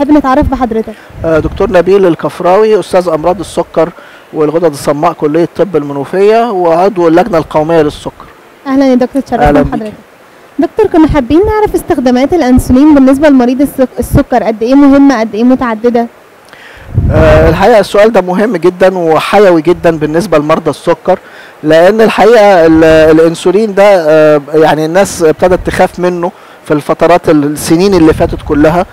نحب نتعرف بحضرتك آه، دكتور نبيل الكفراوي استاذ امراض السكر والغدد الصماء كليه طب المنوفيه وعضو اللجنه القوميه للسكر اهلا يا دكتور أهلاً تشرفنا بيك. بحضرتك دكتور كنا حابين نعرف استخدامات الانسولين بالنسبه لمريض السك... السكر قد ايه مهمه قد ايه متعدده آه، الحقيقه السؤال ده مهم جدا وحيوي جدا بالنسبه لمرضى السكر لان الحقيقه ال- الانسولين ده آه، يعني الناس ابتدت تخاف منه في الفترات السنين اللي فاتت كلها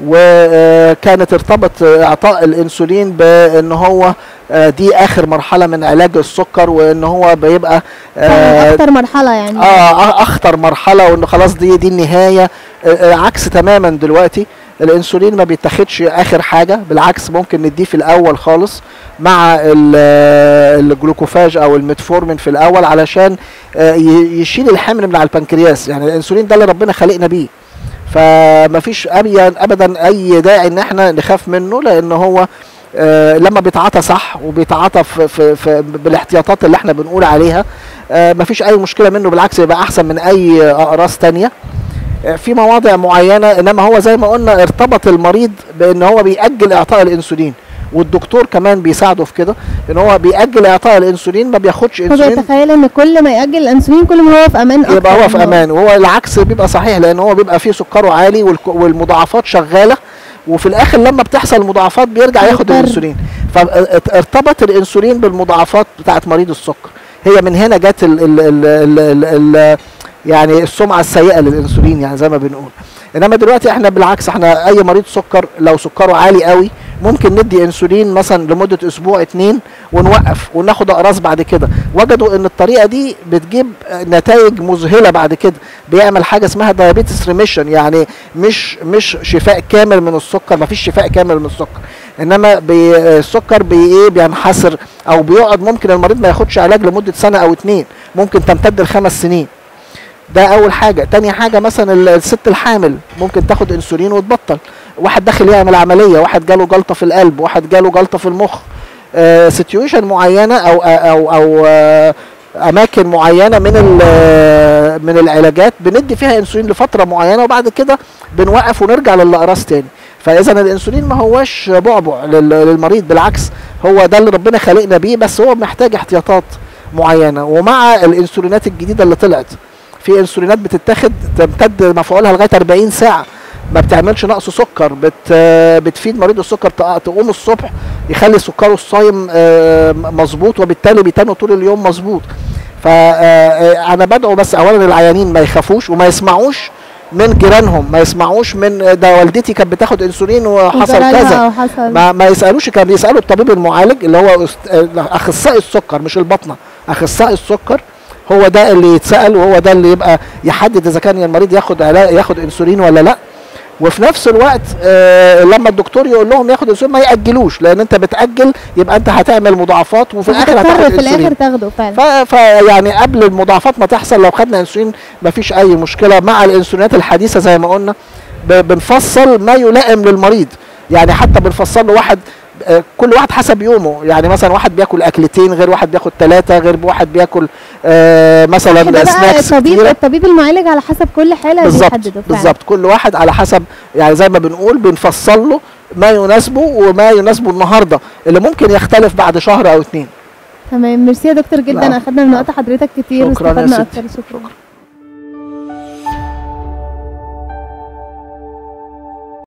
وكانت ارتبط اعطاء الانسولين بان هو آه، دي اخر مرحله من علاج السكر وان هو بيبقى آه، اكتر مرحله يعني اه اخطر مرحله وانه خلاص دي دي النهايه آه، آه، عكس تماما دلوقتي الانسولين ما بيتاخدش اخر حاجه بالعكس ممكن نديه في الاول خالص مع ال- آه، الجلوكوفاج او الميتفورمين في الاول علشان آه، ي- يشيل الحمل من على البنكرياس يعني الانسولين ده اللي ربنا خلقنا بيه فما فيش ابدا ابدا اي داعي ان احنا نخاف منه لان هو آه، لما بيتعاطى صح وبيتعاطى في, في, في بالاحتياطات اللي احنا بنقول عليها آه، مفيش اي مشكله منه بالعكس يبقى احسن من اي اقراص تانية آه، في مواضع معينه انما هو زي ما قلنا ارتبط المريض بان هو بيأجل اعطاء الانسولين والدكتور كمان بيساعده في كده ان هو بيأجل اعطاء الانسولين ما بياخدش هو انسولين بيتخيل ان كل ما يأجل الانسولين كل ما هو في امان اكتر يبقى هو في إن امان وهو العكس بيبقى صحيح لان هو بيبقى فيه سكره عالي والك- والمضاعفات شغاله وفي الاخر لما بتحصل مضاعفات بيرجع ياخد بيضطر. الانسولين فارتبط الانسولين بالمضاعفات بتاعت مريض السكر هي من هنا جت ال ال ال ال ال ال يعني السمعه السيئه للانسولين يعني زي ما بنقول انما دلوقتي احنا بالعكس احنا اي مريض سكر لو سكره عالي قوي ممكن ندي انسولين مثلا لمده اسبوع اتنين ونوقف وناخد اقراص بعد كده وجدوا ان الطريقه دي بتجيب نتائج مذهله بعد كده بيعمل حاجه اسمها دايابيتس ريميشن يعني مش مش شفاء كامل من السكر ما فيش شفاء كامل من السكر انما بي السكر بي ايه بينحسر او بيقعد ممكن المريض ما ياخدش علاج لمده سنه او اتنين ممكن تمتد لخمس سنين ده اول حاجه تاني حاجه مثلا ال- الست الحامل ممكن تاخد انسولين وتبطل واحد داخل يعمل عمليه واحد جاله جلطه في القلب واحد جاله جلطه في المخ سيتويشن معينه او او او آه، اماكن معينه من ال- من العلاجات بندي فيها انسولين لفتره معينه وبعد كده بنوقف ونرجع للاقراص تاني فاذا الانسولين ما هوش بعبع لل- للمريض بالعكس هو ده اللي ربنا خلقنا بيه بس هو محتاج احتياطات معينه ومع الانسولينات الجديده اللي طلعت في انسولينات بتتاخد تمتد مفعولها لغايه 40 ساعه ما بتعملش نقص سكر بت بتفيد مريض السكر تق- تقوم الصبح يخلي سكره الصايم آه، مظبوط وبالتالي بيتنوا طول اليوم مظبوط فانا بدعو بس اولا العيانين ما يخافوش وما يسمعوش من جيرانهم ما يسمعوش من ده والدتي كانت بتاخد انسولين وحصل وجرالها كذا أو حصل ما ما يسالوش كان يسالوا الطبيب المعالج اللي هو است- آه، اخصائي السكر مش البطنه اخصائي السكر هو ده اللي يتسال وهو ده اللي يبقى يحدد اذا كان المريض ياخد علاج ياخد انسولين ولا لا وفي نفس الوقت آه لما الدكتور يقول لهم ياخد انسولين ما ياجلوش لان انت بتاجل يبقى انت هتعمل مضاعفات وفي الاخر هتضطر هتاخد في الاخر انسولين تاخده فعلا ف- فيعني قبل المضاعفات ما تحصل لو خدنا انسولين مفيش اي مشكله مع الانسولينات الحديثه زي ما قلنا ب- بنفصل ما يلائم للمريض يعني حتى بنفصل له واحد آه، كل واحد حسب يومه يعني مثلا واحد بياكل اكلتين غير واحد بياكل ثلاثه غير واحد بياكل آه ده مثلا بقى سناكس الطبيب كتيره الطبيب المعالج على حسب كل حاله بالظبط بيحدده فعلا بالظبط كل واحد على حسب يعني زي ما بنقول بنفصل له ما يناسبه وما يناسبه النهارده اللي ممكن يختلف بعد شهر او اتنين تمام ميرسي يا دكتور جدا لا. اخدنا من وقت حضرتك كتير شكراً يا واستفدنا ستي. اكتر شكرا